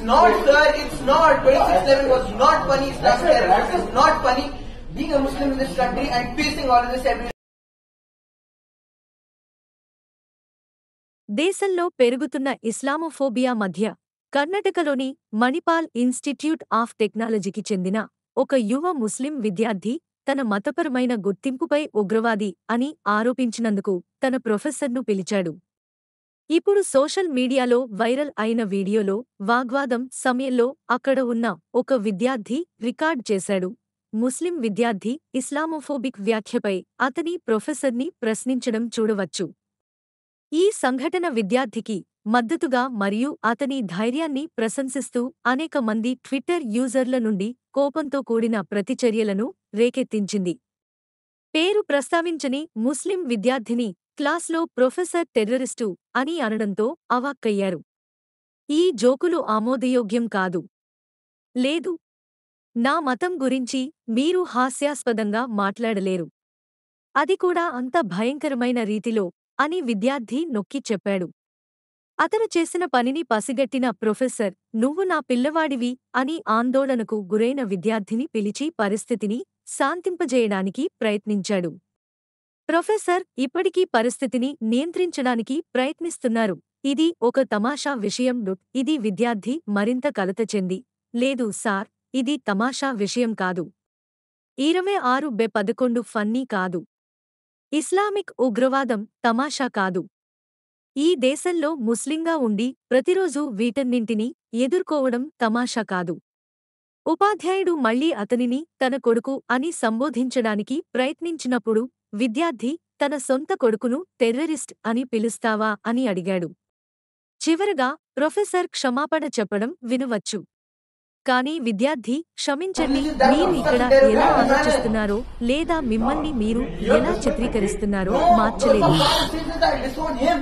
not, sir. It's not. 2611 was not funny. Islam terrorist is not funny. Being a Muslim in this country and facing all of this every దేశంలో పెరుగుతున్న Islamophobia మధ్య కర్ణాటకలోని Manipal institute of టెక్నాలజీకి చెందిన ఒక యువ ముస్లిం విద్యార్థి తన మతపరమైన గుర్తింపుపై ఉగ్రవాది అని ఆరోపించినందుకు తన ప్రొఫెసర్ను పిలిచాడు ఇప్పుడు సోషల్ మీడియాలో వైరల్ అయిన వీడియోలో వాగ్వాదం సమయంలో అక్కడ ఉన్న ఒక విద్యార్థి రికార్డ్ చేశాడు ముస్లిం విద్యార్థి ఇస్లామోఫోబిక్ వ్యాఖ్యపై అతని ప్రొఫెసర్ని ప్రశ్నించడం చూడవచ్చు ఈ సంఘటన విద్యార్థికి మద్దతుగా మరియు అతని ధైర్యాన్ని ప్రశంసిస్తూ అనేక మంది ట్విట్టర్ యూజర్ల నుండి కోపంతో కూడిన ప్రతిచర్యలను రేకెత్తించింది పేరు ప్రస్తావించని ముస్లిం విద్యార్థిని క్లాస్లో ప్రొఫెసర్ టెర్రరిస్టు అని అనడంతో అవాక్కయ్యారు ఈ జోకులు ఆమోదయోగ్యం కాదు లేదు నా మతం గురించి మీరు హాస్యాస్పదంగా మాట్లాడలేరు అది కూడా అంత భయంకరమైన రీతిలో అని విద్యార్థి నొక్కి చెప్పాడు అతను చేసిన పనిని పసిగట్టిన ప్రొఫెసర్ నువ్వు నా పిల్లవాడివి అని ఆందోళనకు గురైన విద్యార్థిని పిలిచి పరిస్థితిని శాంతింపజేయడానికి ప్రయత్నించాడు ప్రొఫెసర్ ఇప్పటికీ పరిస్థితిని నియంత్రించడానికి ప్రయత్నిస్తున్నారు ఇది ఒక తమాషా విషయం డుట్ ఇది విద్యార్థి మరింత కలత చెంది లేదు సార్ ఇది తమాషా విషయం కాదు ఇరవై ఆరు బె పదకొండు ఫన్నీ కాదు ఇస్లామిక్ ఉగ్రవాదం తమాషా కాదు ఈ దేశంలో ముస్లింగా ఉండి ప్రతిరోజూ వీటన్నింటినీ ఎదుర్కోవడం తమాషా కాదు ఉపాధ్యాయుడు మళ్లీ అతనిని తన కొడుకు అని సంబోధించడానికి ప్రయత్నించినప్పుడు విద్యార్థి తన సొంత కొడుకును టెర్రరిస్ట్ అని పిలుస్తావా అని అడిగాడు చివరగా ప్రొఫెసర్ క్షమాపణ చెప్పడం వినవచ్చు కానీ విద్యార్థి క్షమించండి మీరు ఇక్కడ ఎలా ఆలోచిస్తున్నారో లేదా మిమ్మల్ని మీరు ఎలా చిత్రీకరిస్తున్నారో No, మార్చలేదు no, no, that. This one him.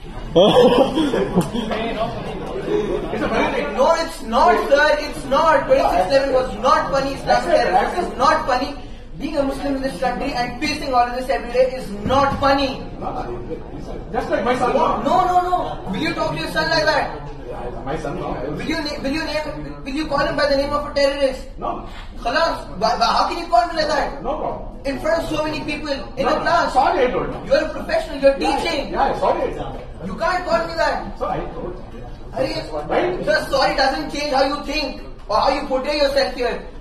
No, it's not, sir. It's not. 2611 was not funny. Islam terrorist is not funny. Being a Muslim in this country and facing all of this every day is not funny. Just like my son. No, no, no. Will you talk to your son like that? My son. No. Will you na- will you name will you call him by the name of a terrorist? No. Khalas. Why- why- How can you call me like that? No problem. In front of so many people in no, a class. Sorry, I told you. You're a professional. You're teaching. Yeah, sorry. I told you. You can't call me that. So I told you. Hurry. Right. Sir, sorry doesn't change how you think or how you portray yourself here.